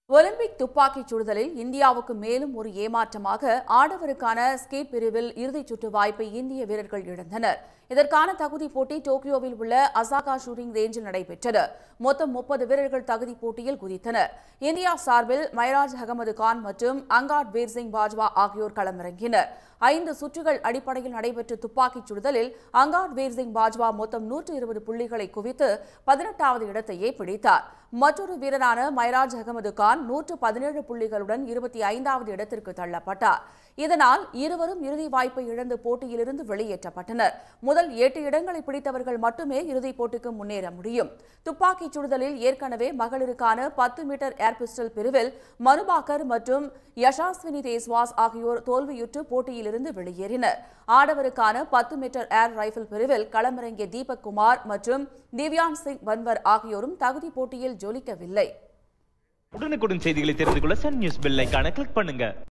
Olympic துப்பாக்கிச் சுடுதலில் இந்தியாவுக்கு மேலும் ஒரு ஏமாற்றமாக ஆடவருக்கான ஸ்கேட் பிரிவில் இறுதிச் சுற்று வாய்ப்பை இந்திய வீரர்கள் இழந்தனர் இதற்கான தகுதி போட்டி டோக்கியோவில் உள்ள அசாகா ஷூட்டிங் ரேஞ்சில் நடைபெற்றது மொத்தம் முப்பது வீரர்கள் தகுதி போட்டியில் குதித்தனர் இந்தியா சார்பில் மைராஜ் அகமது கான் மற்றும் அங்காட் வீர் சிங் பாஜ்வா ஆகியோர் களமிறங்கினர் ஐந்து சுற்றுகள் அடிப்படையில் நடைபெற்ற துப்பாக்கிச் சுடுதலில் அங்காட் வீர் சிங் பாஜ்வா மொத்தம் நூற்று இருபது புள்ளிகளை குவித்து பதினெட்டாவது இடத்தையே பிடித்தார் மற்றொரு வீரரான மைராஜ் அகமது கான் நூற்று பதினேழு புள்ளிகளுடன் இருபத்தி ஐந்தாவது இடத்திற்கு தள்ளப்பட்டார் இதனால் இருவரும் இறுதி வாய்ப்பை இழந்து போட்டியிலிருந்து வெளியேற்றப்பட்டனர் முதல் எட்டு இடங்களை பிடித்தவர்கள் மட்டுமே இறுதிப் போட்டிக்கு முன்னேற முடியும் துப்பாக்கிச் சுடுதலில் ஏற்கனவே மகளிருக்கான பத்து மீட்டர் ஏர் பிஸ்டல் பிரிவில் மனுபாக்கர் மற்றும் யஷாஸ்வினி தேஸ்வாஸ் ஆகியோர் தோல்வியுற்று போட்டியிலிருந்து வெளியேறினர் ஆடவருக்கான பத்து மீட்டர் ஏர் ரைபிள் பிரிவில் களமிறங்கிய தீபக் குமார் மற்றும் திவ்யான் சிங் பன்வர் ஆகியோரும் தகுதி போட்டியில் ஜொலிக்கவில்லை உடனுக்குடன் செய்திகளை தெரிந்து கொள்ள சன் நியூஸ் பெல் ஐகானை கிளிக் பண்ணுங்க